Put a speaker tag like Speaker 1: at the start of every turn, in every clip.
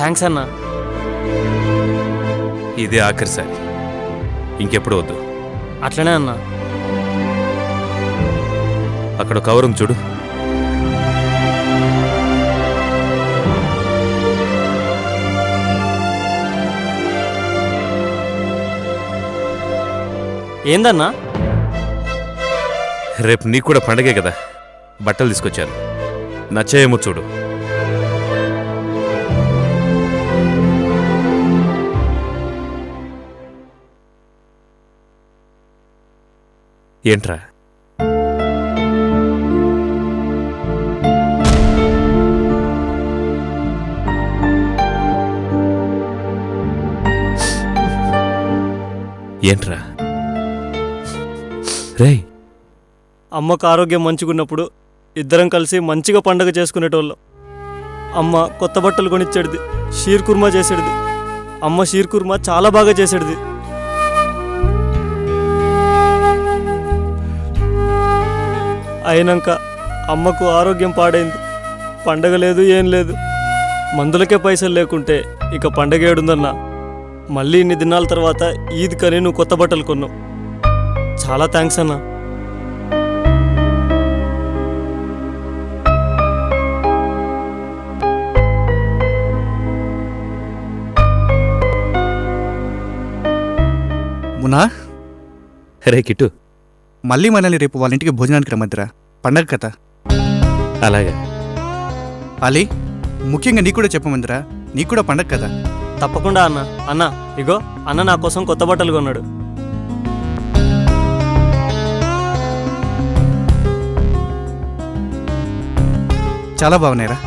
Speaker 1: thanks అన్నా
Speaker 2: ఇదే ఆఖరిసారి ఇంకెప్పుడు వద్దు
Speaker 1: అట్లనే అన్నా
Speaker 2: అక్కడ కవరం చూడు
Speaker 1: ఏందన్నా
Speaker 2: రేపు నీకు కూడా పండగే కదా బట్టలు తీసుకొచ్చాను నచ్చాయేమో చూడు ఏంట్రా ఏంట్రా రేయ్
Speaker 1: అమ్మకు ఆరోగ్యం మంచిగున్నప్పుడు ఇద్దరం కలిసి మంచిగా పండగ చేసుకునేటోళ్ళం అమ్మ కొత్త బట్టలు కొనిచ్చేది షీర్ కుర్మా చేసేది అమ్మ షీర్ కుర్మా చాలా బాగా చేసేది అయినాక అమ్మకు ఆరోగ్యం పాడైంది పండగ లేదు ఏం లేదు మందులకే పైసలు లేకుంటే ఇక పండగ ఏడుందన్నా మళ్ళీ ఇన్ని దినాల తర్వాత ఈద్ కని నువ్వు కొత్త బట్టలు కొన్నావు చాలా థ్యాంక్స్ అన్నా
Speaker 3: మునా
Speaker 2: రే కిట్టు
Speaker 3: మళ్ళీ మనల్ని రేపు వాళ్ళ ఇంటికి భోజనానికి రమ్మద్దురా పండగ కథ
Speaker 2: అలాగే
Speaker 3: అలీ ముఖ్యంగా నీకు కూడా చెప్పమందిరా నీకు కూడా పండగ కదా
Speaker 1: తప్పకుండా అన్న అన్న ఇగో అన్న నా కోసం కొత్త బట్టలు కొన్నాడు
Speaker 3: చాలా బాగున్నాయిరా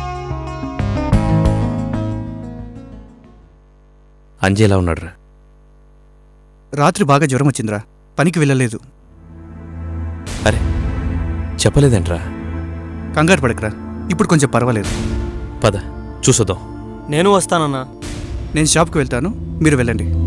Speaker 2: అంజీ ఎలా ఉన్నాడురా
Speaker 3: రాత్రి బాగా జ్వరం వచ్చిందిరా పనికి వెళ్ళలేదు
Speaker 2: అరే చెప్పలేదేంట్రా
Speaker 3: కంగారు పడకరా ఇప్పుడు కొంచెం పర్వాలేదు
Speaker 2: పద చూసొద్దాం
Speaker 1: నేను వస్తానన్నా
Speaker 3: నేను షాప్కి వెళ్తాను మీరు వెళ్ళండి